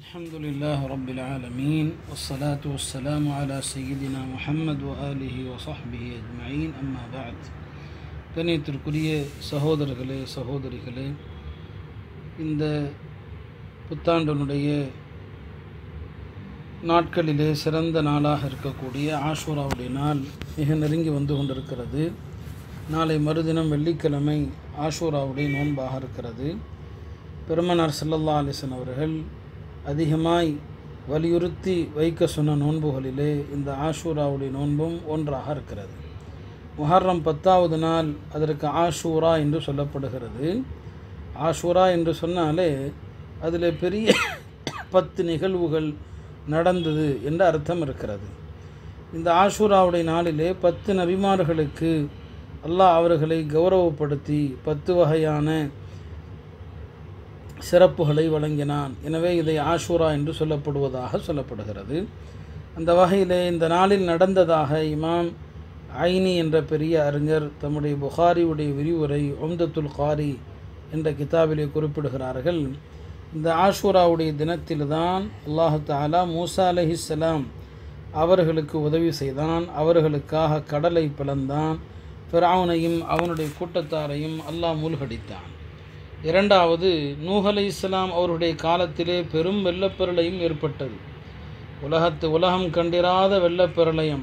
الحمد لله رب العالمين والصلاة والسلام على سيدنا محمد وآله وصحبه أجمعين أما بعد கணியத்திற்குரிய சகோதரர்களே சகோதரிகளே இந்த புத்தாண்டனுடைய நாட்களிலே சிறந்த நாளாக இருக்கக்கூடிய ஆஷூராவுடைய நாள் மிக நெருங்கி வந்து கொண்டிருக்கிறது நாளை மறுதினம் வெள்ளிக்கிழமை ஆஷூராவுடைய நோன்பாக இருக்கிறது பெருமனார் ஸல்லல்லாஹு அலைஹி வஸல்லம் அவர்கள் அதிகமாய் வலியுறுத்தி வைக்க சொன்ன நோன்புகளிலே இந்த ஆஷூராவுடைய நோன்பும் ஒன்றாக இருக்கிறது முஹர்ரம் பத்தாவது நாள் அதற்கு ஆஷூரா என்று சொல்லப்படுகிறது ஆஷூரா என்று சொன்னாலே அதில் பெரிய பத்து நிகழ்வுகள் நடந்தது என்ற அர்த்தம் இருக்கிறது இந்த ஆஷூராவுடைய நாளிலே பத்து நபிமார்களுக்கு அல்லாஹ் அவர்களை கௌரவப்படுத்தி பத்து வகையான சிறப்புகளை வழங்கினான் எனவே இதை ஆஷூரா என்று சொல்லப்படுவதாக சொல்லப்படுகிறது அந்த வகையிலே இந்த நாளில் நடந்ததாக இமாம் ஐனி என்ற பெரிய அறிஞர் தம்முடைய புகாரியுடைய விரிவுரை ஒம்தத்துல் காரி என்ற கிதாபிலே குறிப்பிடுகிறார்கள் இந்த ஆஷூராவுடைய தினத்தில்தான் அல்லாஹு தாலா மூசா அலஹிஸ்ஸலாம் அவர்களுக்கு உதவி செய்தான் அவர்களுக்காக கடலை பிளந்தான் ஃபிரௌனையும் அவனுடைய கூட்டத்தாரையும் அல்லாஹ் மூழ்கடித்தான் இரண்டாவது நூஹ் அலை இஸ்லாம் அவருடைய காலத்திலே பெரும் வெள்ளப்பெருளையும் ஏற்பட்டது உலகத்து உலகம் கண்டிராத வெள்ளப்பெருளையம்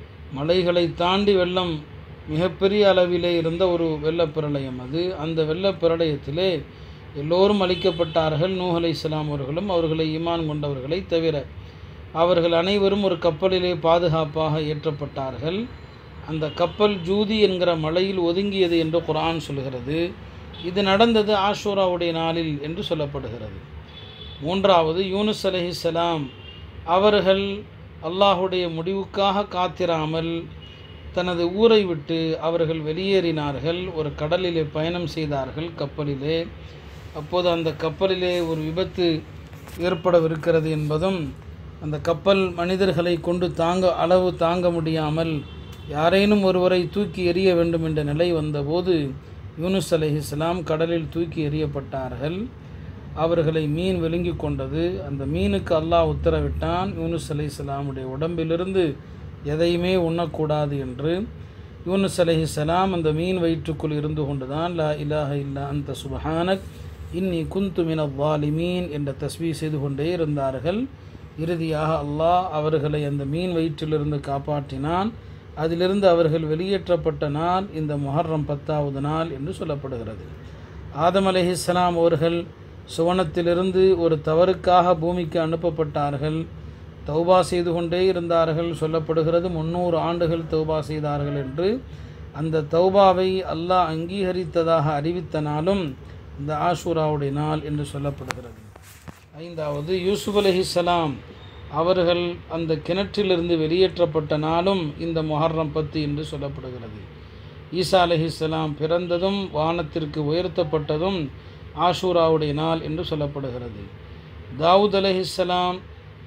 மலைகளை தாண்டி வெள்ளம் மிகப்பெரிய அளவிலே இருந்த ஒரு வெள்ளப்பிரளயம் அது அந்த வெள்ளப்பிரளயத்திலே எல்லோரும் அழிக்கப்பட்டார்கள் நூஹ் அலை இஸ்லாம் அவர்களும் அவர்களை ஈமான் கொண்டவர்களை தவிர அவர்கள் அனைவரும் ஒரு கப்பலிலே பாதுகாப்பாக ஏற்றப்பட்டார்கள் அந்த கப்பல் ஜூதி என்கிற மலையில் ஒதுங்கியது என்று குரான் சொல்கிறது இது நடந்தது ஆஷூராவுடைய நாளில் என்று சொல்லப்படுகிறது மூன்றாவது யூனுஸ் அலஹிசலாம் அவர்கள் அல்லாஹுடைய முடிவுக்காக காத்திராமல் தனது ஊரை விட்டு அவர்கள் வெளியேறினார்கள் ஒரு கடலிலே பயணம் செய்தார்கள் கப்பலிலே அப்போது அந்த கப்பலிலே ஒரு விபத்து ஏற்படவிருக்கிறது என்பதும் அந்த கப்பல் மனிதர்களை கொண்டு தாங்க அளவு தாங்க முடியாமல் யாரேனும் ஒருவரை தூக்கி எறிய வேண்டும் என்ற நிலை வந்தபோது யூனுஸ் அலஹிஸ்லாம் கடலில் தூக்கி எறியப்பட்டார்கள் அவர்களை மீன் விழுங்கி கொண்டது அந்த மீனுக்கு அல்லாஹ் உத்தரவிட்டான் யூனுஸ் அலி இஸ்லாமுடைய உடம்பிலிருந்து எதையுமே உண்ணக்கூடாது என்று யூனுஸ் அலஹிஸ்லாம் அந்த மீன் வயிற்றுக்குள் இருந்து கொண்டுதான் லா இலாஹ இல்லா அந்த சுபஹானக் இன்னி குந்து மின வாலிமீன் என்ற தஸ்வீ செய்து கொண்டே இருந்தார்கள் இறுதியாக அல்லாஹ் அவர்களை அந்த மீன் வயிற்றிலிருந்து காப்பாற்றினான் அதிலிருந்து அவர்கள் வெளியேற்றப்பட்ட நாள் இந்த முஹர்ரம் பத்தாவது நாள் என்று சொல்லப்படுகிறது ஆதம் அலஹிஸ்லாம் அவர்கள் சுவனத்திலிருந்து ஒரு தவறுக்காக பூமிக்கு அனுப்பப்பட்டார்கள் தௌபா செய்து கொண்டே இருந்தார்கள் சொல்லப்படுகிறது முந்நூறு ஆண்டுகள் தௌபா செய்தார்கள் என்று அந்த தௌபாவை அல்லாஹ் அங்கீகரித்ததாக அறிவித்த நாளும் இந்த ஆஷூராவுடைய நாள் என்று சொல்லப்படுகிறது ஐந்தாவது யூசுப் அலஹிஸ்லாம் அவர்கள் அந்த கிணற்றிலிருந்து வெளியேற்றப்பட்ட நாளும் இந்த மொஹர்ரம் பத்து என்று சொல்லப்படுகிறது ஈசா அலஹிஸ்லாம் பிறந்ததும் வானத்திற்கு உயர்த்தப்பட்டதும் ஆஷூராவுடைய நாள் என்று சொல்லப்படுகிறது தாவூத் அலஹிஸ்லாம்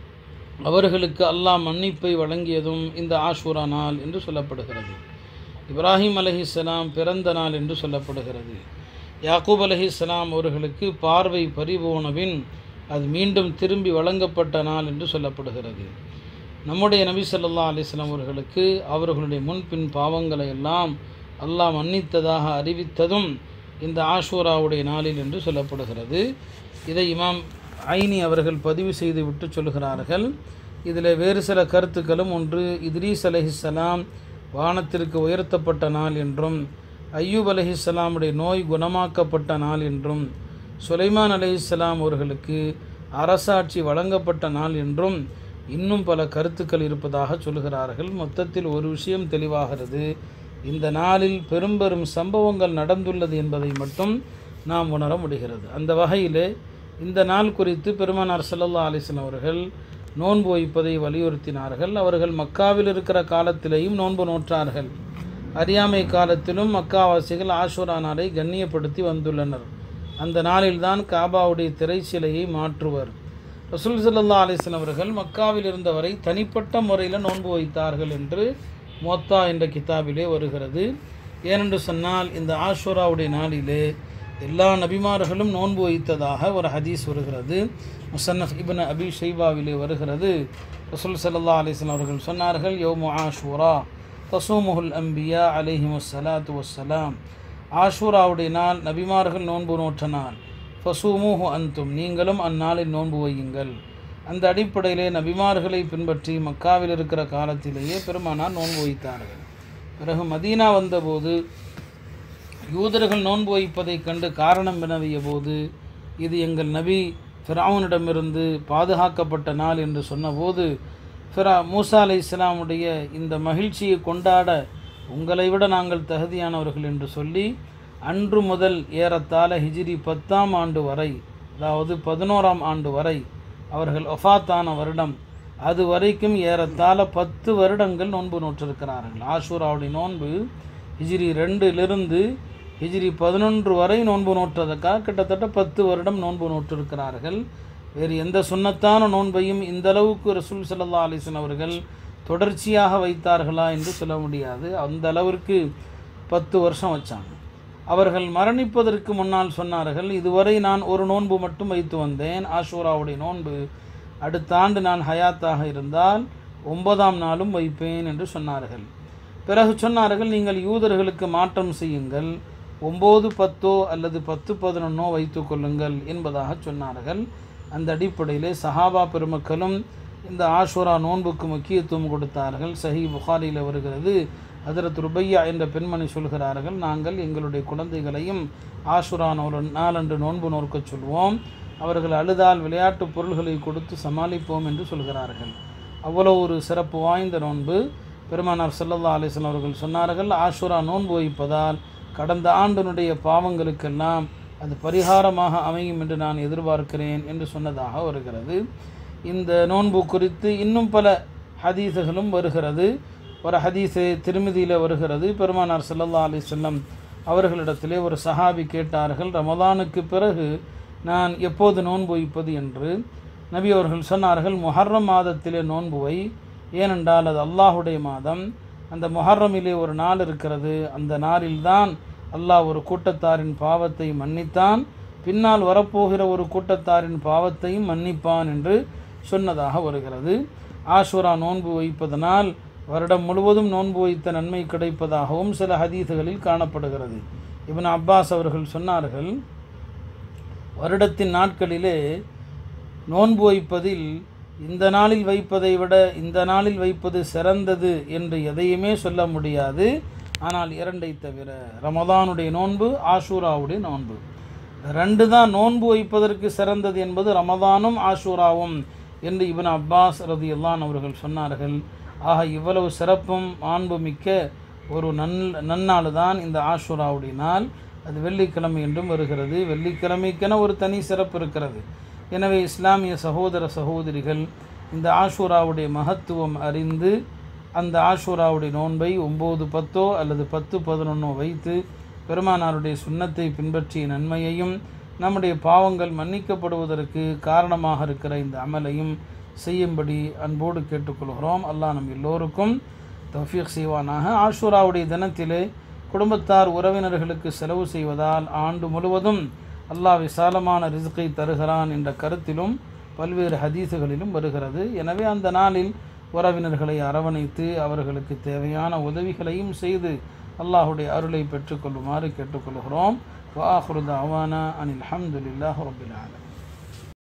அவர்களுக்கு அல்லாஹ் மன்னிப்பை வழங்கியதும் இந்த ஆஷூரா நாள் என்று சொல்லப்படுகிறது இப்ராஹிம் அலஹிஸ்லாம் பிறந்த நாள் என்று சொல்லப்படுகிறது யாக்கூப் அலஹிஸ்லாம் அவர்களுக்கு பார்வை பறிபோனபின் அது மீண்டும் திரும்பி வழங்கப்பட்ட நாள் என்று சொல்லப்படுகிறது நம்முடைய நபி சொல்லா அலிஸ்லாம் அவர்களுக்கு அவர்களுடைய முன்பின் பாவங்களை எல்லாம் அல்லாஹ் மன்னித்ததாக அறிவித்ததும் இந்த ஆஷூராவுடைய நாளில் என்று சொல்லப்படுகிறது இதை இமாம் ஐனி அவர்கள் பதிவு செய்து விட்டு சொல்கிறார்கள் இதில் வேறு சில கருத்துக்களும் ஒன்று இத்ரீஸ் அலஹிஸ்லாம் வானத்திற்கு உயர்த்தப்பட்ட நாள் என்றும் ஐயூப் அலஹிஸ்லாமுடைய நோய் குணமாக்கப்பட்ட நாள் என்றும் சுலைமான் அலிஸ்லாம் அவர்களுக்கு அரசாட்சி வழங்கப்பட்ட நாள் என்றும் இன்னும் பல கருத்துக்கள் இருப்பதாக சொல்கிறார்கள் மொத்தத்தில் ஒரு விஷயம் தெளிவாகிறது இந்த நாளில் பெரும் பெரும் சம்பவங்கள் நடந்துள்ளது என்பதை மட்டும் நாம் உணர முடிகிறது அந்த வகையிலே இந்த நாள் குறித்து பெருமானார் சல்லல்லா அலிஸ்லாம் அவர்கள் நோன்பு வைப்பதை வலியுறுத்தினார்கள் அவர்கள் மக்காவில் இருக்கிற காலத்திலேயும் நோன்பு நோற்றார்கள் அறியாமை காலத்திலும் மக்காவாசிகள் ஆஷூரா நாளை கண்ணியப்படுத்தி வந்துள்ளனர் அந்த நாளில்தான் காபாவுடைய திரைச்சிலையை மாற்றுவர் ரசூல் சல்லா அலிஸ்லாம் அவர்கள் மக்காவில் இருந்தவரை தனிப்பட்ட முறையில் நோன்பு வைத்தார்கள் என்று மோத்தா என்ற கிதாபிலே வருகிறது ஏனென்று சொன்னால் இந்த ஆஷூராவுடைய நாளிலே எல்லா நபிமார்களும் நோன்பு வைத்ததாக ஒரு ஹதீஸ் வருகிறது முசன்னஃப் இப்னு அபி ஷைபாவிலே வருகிறது ரசூல் ஸல்லல்லாஹு அலைஹி வஸல்லம் அவர்கள் சொன்னார்கள் யௌமு ஆஷூரா தசூமுஹுல் அம்பியா அலைஹிமுஸ் ஸலாத்து வஸ்ஸலாம் ஆஷூராவுடைய நாள் நபிமார்கள் நோன்பு நோற்ற நாள் ஃபசூமுஹு அந்தும் நீங்களும் அந்நாளில் நோன்பு வையுங்கள் அந்த அடிப்படையிலே நபிமார்களை பின்பற்றி மக்காவில் இருக்கிற காலத்திலேயே பெருமானார் நோன்பு வைத்தார்கள் பிறகு மதீனா வந்தபோது யூதர்கள் நோன்பு வைப்பதைக் கண்டு காரணம் வினவிய போது இது எங்கள் நபி ஃபிரௌனிடமிருந்து பாதுகாக்கப்பட்ட நாள் என்று சொன்னபோது ஃபிரா மூசா அலை இஸ்லாமுடைய இந்த மகிழ்ச்சியை கொண்டாட உங்களை விட நாங்கள் தகுதியானவர்கள் என்று சொல்லி அன்று முதல் ஏறத்தாழ ஹிஜ்ரி பத்தாம் ஆண்டு வரை அதாவது பதினோராம் ஆண்டு வரை அவர்கள் ஒஃபாத்தான வருடம் அது வரைக்கும் ஏறத்தாழ பத்து வருடங்கள் நோன்பு நோற்றிருக்கிறார்கள் ஆஷூராவுடைய நோன்பு ஹிஜ்ரி ரெண்டிலிருந்து ஹிஜ்ரி பதினொன்று வரை நோன்பு நோற்றதற்காக கிட்டத்தட்ட பத்து வருடம் நோன்பு நோற்றிருக்கிறார்கள் வேறு எந்த சுன்னத்தான நோன்பையும் இந்த அளவுக்கு ரசூல் ஸல்லல்லாஹு அலைஹி வஸல்லம் அவர்கள் தொடர்ச்சியாக வைத்தார்களா என்று சொல்ல முடியாது அந்த அளவிற்கு பத்து வருஷம் வச்சாங்க அவர்கள் மரணிப்பதற்கு முன்னால் சொன்னார்கள் இதுவரை நான் ஒரு நோன்பு மட்டும் வைத்து வந்தேன் ஆஷூராவுடைய நோன்பு அடுத்த ஆண்டு நான் ஹயாத்தாக இருந்தால் ஒன்பதாம் நாளும் வைப்பேன் என்று சொன்னார்கள் பிறகு சொன்னார்கள் நீங்கள் யூதர்களுக்கு மாற்றம் செய்யுங்கள் ஒம்பது பத்தோ அல்லது பத்து பதினொன்னோ வைத்து கொள்ளுங்கள் என்பதாக சொன்னார்கள் அந்த அடிப்படையிலே சஹாபா பெருமக்களும் இந்த ஆஷுரா நோன்புக்கு முக்கியத்துவம் கொடுத்தார்கள் சஹி புகாரியில் வருகிறது ஹதரத் ருபையா என்ற பெண்மணி சொல்கிறார்கள் நாங்கள் எங்களுடைய குழந்தைகளையும் ஆஷுரா ஒரு நாளன்று நோன்பு நோற்கச் சொல்வோம் அவர்கள் அழுதால் விளையாட்டு பொருள்களை கொடுத்து சமாளிப்போம் என்று சொல்கிறார்கள் அவ்வளோ ஒரு சிறப்பு வாய்ந்த நோன்பு பெருமானார் ஸல்லல்லாஹு அலைஹி வஸல்லம் அவர்கள் சொன்னார்கள் ஆஷுரா நோன்பு வைப்பதால் கடந்த ஆண்டினுடைய பாவங்களுக்கெல்லாம் அது பரிகாரமாக அமையும் என்று நான் எதிர்பார்க்கிறேன் என்று சொன்னதாக வருகிறது இந்த நோன்பு குறித்து இன்னும் பல ஹதீஸுகளும் வருகிறது ஒரு ஹதீஸு திருமதியில் வருகிறது பெருமானார் ஸல்லல்லாஹு அலைஹி வஸல்லம் அவர்களிடத்திலே ஒரு சஹாபி கேட்டார்கள் ரமதானுக்கு பிறகு நான் எப்போது நோன்பு வைப்பது என்று நபி அவர்கள் சொன்னார்கள் முஹர்ரம் மாதத்திலே நோன்பு வை ஏனென்றால் அது அல்லாஹுடைய மாதம் அந்த முஹர்ரமிலே ஒரு நாள் இருக்கிறது அந்த நாளில்தான் அல்லாஹ் ஒரு கூட்டத்தாரின் பாவத்தை மன்னித்தான் பின்னால் வரப்போகிற ஒரு கூட்டத்தாரின் பாவத்தையும் மன்னிப்பான் என்று சொன்னதாக வருகிறது ஆஷுரா நோன்பு வைப்பதனால் வருடம் முழுவதும் நோன்பு வைத்த நன்மை கிடைப்பதாகவும் சில ஹதீதுகளில் காணப்படுகிறது இப்னு அப்பாஸ் அவர்கள் சொன்னார்கள் வருடத்தின் நாட்களிலே நோன்பு வைப்பதில் இந்த நாளில் வைப்பதை விட இந்த நாளில் வைப்பது சிறந்தது என்று எதையுமே சொல்ல முடியாது ஆனால் இரண்டை தவிர ரமதானுடைய நோன்பு ஆஷூராவுடைய நோன்பு ரெண்டு தான் நோன்பு வைப்பதற்கு சிறந்தது என்பது ரமதானும் ஆஷூராவும் என்று இப்னு அப்பாஸ் ரதியுல்லான் அவர்கள் சொன்னார்கள் ஆக இவ்வளவு சிறப்பும் மாண்புமிக்க ஒரு நன் நன்னாள் தான் இந்த ஆஷூராவுடைய நாள் அது வெள்ளிக்கிழமை என்றும் வருகிறது வெள்ளிக்கிழமைக்கென ஒரு தனி சிறப்பு இருக்கிறது எனவே இஸ்லாமிய சகோதர சகோதரிகள் இந்த ஆஷூராவுடைய மகத்துவம் அறிந்து அந்த ஆஷூராவுடைய நோன்பை ஒம்பது பத்தோ அல்லது பத்து பதினொன்னோ வைத்து பெருமானாருடைய சுண்ணத்தை பின்பற்றிய நன்மையையும் நம்முடைய பாவங்கள் மன்னிக்கப்படுவதற்கு காரணமாக இருக்கிற இந்த அமலையும் செய்யும்படி அன்போடு கேட்டுக்கொள்கிறோம் அல்லாஹ் நம் எல்லோருக்கும் தௌஃபீக் செய்வானாக ஆஷூராவுடைய தினத்திலே குடும்பத்தார் உறவினர்களுக்கு செலவு செய்வதால் ஆண்டு முழுவதும் அல்லாஹ் விசாலமான ரிஸ்கை தருகிறான் என்ற கருத்திலும் பல்வேறு ஹதீஸுகளிலும் வருகிறது எனவே அந்த நாளில் உறவினர்களை அரவணைத்து அவர்களுக்கு தேவையான உதவிகளையும் செய்து அல்லாஹுடைய அருளை பெற்றுக்கொள்ளுமாறு கேட்டுக்கொள்கிறோம் வாஹுருத் அவானா அனில் அஹமதுல்லாஹ் ரபில் ஆலமீன்